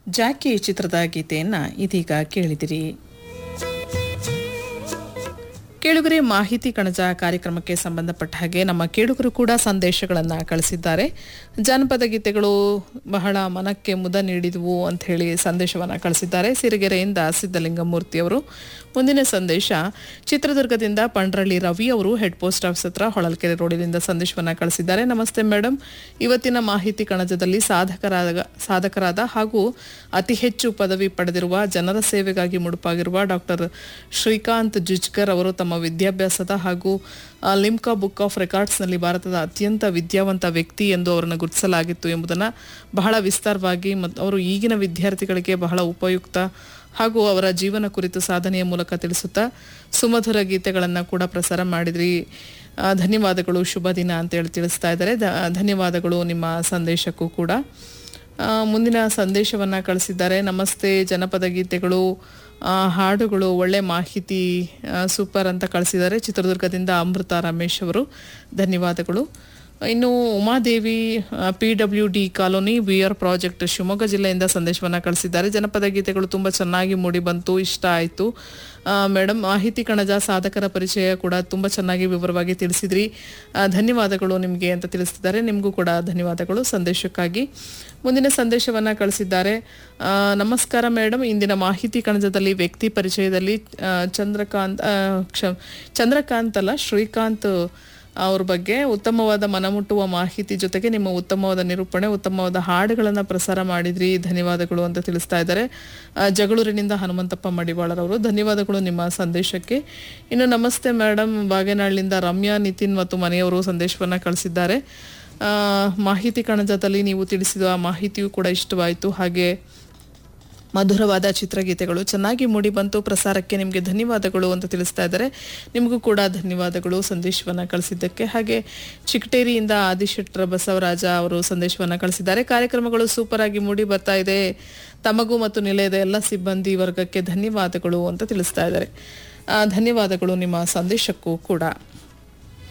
ಜಾಕಿ ಚಿತ್ರದ ಗೀತೆಯನ್ನು ಇದೀಗ ಕೇಳಿದಿರಿ ಕೇಳುಗರೆ ಮಾಹಿತಿ ಕಣಜ ಕಾರ್ಯಕ್ರಮಕ್ಕೆ ಸಂಬಂಧಪಟ್ಟ ಹಾಗೆ ನಮ್ಮ ಕೇಳುಗರು ಕೂಡ ಸಂದೇಶಗಳನ್ನು ಕಳಿಸಿದ್ದಾರೆ ಜಾನಪದ ಗೀತೆಗಳು ಬಹಳ ಮನಕ್ಕೆ ಮುದ ನೀಡಿದವು ಅಂತ ಹೇಳಿ ಸಂದೇಶವನ್ನು ಕಳಿಸಿದ್ದಾರೆ ಸಿರಿಗೆರೆಯಿಂದ ಸಿದ್ದಲಿಂಗಮೂರ್ತಿಯವರು ಮುಂದಿನ ಸಂದೇಶ ಚಿತ್ರದುರ್ಗದಿಂದ ಪಂಡ್ರಳ್ಳಿ ರವಿ ಅವರು ಹೆಡ್ ಪೋಸ್ಟ್ ಆಫೀಸ್ ಹತ್ರ ಹೊಳಲ್ಕೆರೆ ರೋಡಿನಿಂದ ಸಂದೇಶವನ್ನು ಕಳಿಸಿದ್ದಾರೆ ನಮಸ್ತೆ ಮೇಡಮ್ ಇವತ್ತಿನ ಮಾಹಿತಿ ಕಣಜದಲ್ಲಿ ಸಾಧಕರಾದ ಸಾಧಕರಾದ ಹಾಗೂ ಅತಿ ಹೆಚ್ಚು ಪದವಿ ಪಡೆದಿರುವ ಜನರ ಸೇವೆಗಾಗಿ ಮುಡುಪಾಗಿರುವ ಡಾಕ್ಟರ್ ಶ್ರೀಕಾಂತ್ ಜುಜ್ಕರ್ ಅವರು ತಮ್ಮ ವಿದ್ಯಾಭ್ಯಾಸದ ಹಾಗೂ ಆ, ಲಿಮ್ಕಾ ಬುಕ್ ಆಫ್ ರೆಕಾರ್ಡ್ಸ್ನಲ್ಲಿ ಭಾರತದ ಅತ್ಯಂತ ವಿದ್ಯಾವಂತ ವ್ಯಕ್ತಿ ಎಂದು ಅವರನ್ನು ಗುರುತಿಸಲಾಗಿತ್ತು ಎಂಬುದನ್ನು ಬಹಳ ವಿಸ್ತಾರವಾಗಿ ಮತ್ತು ಅವರು ಈಗಿನ ವಿದ್ಯಾರ್ಥಿಗಳಿಗೆ ಬಹಳ ಉಪಯುಕ್ತ ಹಾಗೂ ಅವರ ಜೀವನ ಕುರಿತು ಸಾಧನೆಯ ಮೂಲಕ ತಿಳಿಸುತ್ತಾ ಸುಮಧುರ ಗೀತೆಗಳನ್ನು ಕೂಡ ಪ್ರಸಾರ ಮಾಡಿದ್ರಿ ಆ, ಧನ್ಯವಾದಗಳು ಶುಭ ದಿನ ಅಂತೇಳಿ ತಿಳಿಸ್ತಾ ಇದ್ದಾರೆ ಧ- ಧನ್ಯವಾದಗಳು ನಿಮ್ಮ ಸಂದೇಶಕ್ಕೂ ಕೂಡ ಆ, ಮುಂದಿನ ಸಂದೇಶವನ್ನು ಕಳಿಸಿದ್ದಾರೆ ನಮಸ್ತೆ ಜನಪದ ಗೀತೆಗಳು ಆ, ಹಾಡುಗಳು ಒಳ್ಳೆ ಮಾಹಿತಿ ಆ, ಸೂಪರ್ ಅಂತ ಕಳಿಸಿದ್ದಾರೆ ಚಿತ್ರದುರ್ಗದಿಂದ ಅಮೃತ ರಮೇಶ್ ಅವರು ಧನ್ಯವಾದಗಳು ಇನ್ನು Umadevi P W D colony V R project Shivamogga ಜಿಲ್ಲೆಯಿಂದ ಸಂದೇಶವನ್ನು ಕಳಿಸಿದ್ದಾರೆ ಜನಪದ ಗೀತೆಗಳು ತುಂಬ ಚೆನ್ನಾಗಿ ಮೂಡಿ ಬಂತು ಇಷ್ಟ ಆಯಿತು ಮೇಡಮ್ ಮಾಹಿತಿ ಕಣಜ ಸಾಧಕರ ಪರಿಚಯ ಕೂಡ ತುಂಬ ಚೆನ್ನಾಗಿ ವಿವರವಾಗಿ ತಿಳಿಸಿದ್ರಿ ಆ, ಧನ್ಯವಾದಗಳು ನಿಮಗೆ ಅಂತ ತಿಳಿಸಿದ್ದಾರೆ ನಿಮಗೂ ಕೂಡ ಧನ್ಯವಾದಗಳು ಸಂದೇಶಕ್ಕಾಗಿ ಮುಂದಿನ ಸಂದೇಶವನ್ನು ಕಳಿಸಿದ್ದಾರೆ ಆ, ನಮಸ್ಕಾರ ಮೇಡಮ್ ಇಂದಿನ ಮಾಹಿತಿ ಕಣಜದಲ್ಲಿ ವ್ಯಕ್ತಿ ಪರಿಚಯದಲ್ಲಿ ಆ, ಚಂದ್ರಕಾಂತ್ ಆ, ಕ್ಷ ಚಂದ್ರಕಾಂತ್ ಅಲ್ಲ ಶ್ರೀಕಾಂತ್ ಅವ್ರ ಬಗ್ಗೆ ಉತ್ತಮವಾದ ಮನಮುಟ್ಟುವ ಮಾಹಿತಿ ಜೊತೆಗೆ ನಿಮ್ಮ ಉತ್ತಮವಾದ ನಿರೂಪಣೆ ಉತ್ತಮವಾದ ಹಾಡುಗಳನ್ನು ಪ್ರಸಾರ ಮಾಡಿದ್ರಿ ಧನ್ಯವಾದಗಳು ಅಂತ ತಿಳಿಸ್ತಾ ಇದ್ದಾರೆ ಆ, ಜಗಳೂರಿನಿಂದ ಹನುಮಂತಪ್ಪ ಮಡಿವಾಳರವರು ಧನ್ಯವಾದಗಳು ನಿಮ್ಮ ಸಂದೇಶಕ್ಕೆ ಇನ್ನು ನಮಸ್ತೆ ಮೇಡಮ್ ಬಾಗೇನಾಳಿನಿಂದ ರಮ್ಯಾ ನಿತಿನ್ ಮತ್ತು ಮನೆಯವರು ಸಂದೇಶವನ್ನು ಕಳಿಸಿದ್ದಾರೆ ಆ, ಮಾಹಿತಿ ಕಣಜದಲ್ಲಿ ನೀವು ತಿಳಿಸಿದ ಆ ಮಾಹಿತಿಯೂ ಕೂಡ ಇಷ್ಟವಾಯಿತು ಹಾಗೆ ಮಧುರವಾದ ಚಿತ್ರಗೀತೆಗಳು ಚೆನ್ನಾಗಿ ಮೂಡಿ ಬಂತು ಪ್ರಸಾರಕ್ಕೆ ನಿಮಗೆ ಧನ್ಯವಾದಗಳು ಅಂತ ತಿಳಿಸ್ತಾ ಇದ್ದಾರೆ ನಿಮಗೂ ಕೂಡ ಧನ್ಯವಾದಗಳು ಸಂದೇಶವನ್ನು ಕಳಿಸಿದ್ದಕ್ಕೆ ಹಾಗೆ ಚಿಕ್ಕಟೇರಿಯಿಂದ ಆದಿಶೆಟ್ರ ಬಸವರಾಜ ಅವರು ಸಂದೇಶವನ್ನು ಕಳಿಸಿದ್ದಾರೆ ಕಾರ್ಯಕ್ರಮಗಳು ಸೂಪರ್ ಆಗಿ ಮೂಡಿ ಬರ್ತಾ ಇದೆ ತಮಗೂ ಮತ್ತು ನಿಲಯದ ಎಲ್ಲ ಸಿಬ್ಬಂದಿ ವರ್ಗಕ್ಕೆ ಧನ್ಯವಾದಗಳು ಅಂತ ತಿಳಿಸ್ತಾ ಇದ್ದಾರೆ ಆ, ಧನ್ಯವಾದಗಳು ನಿಮ್ಮ ಸಂದೇಶಕ್ಕೂ ಕೂಡ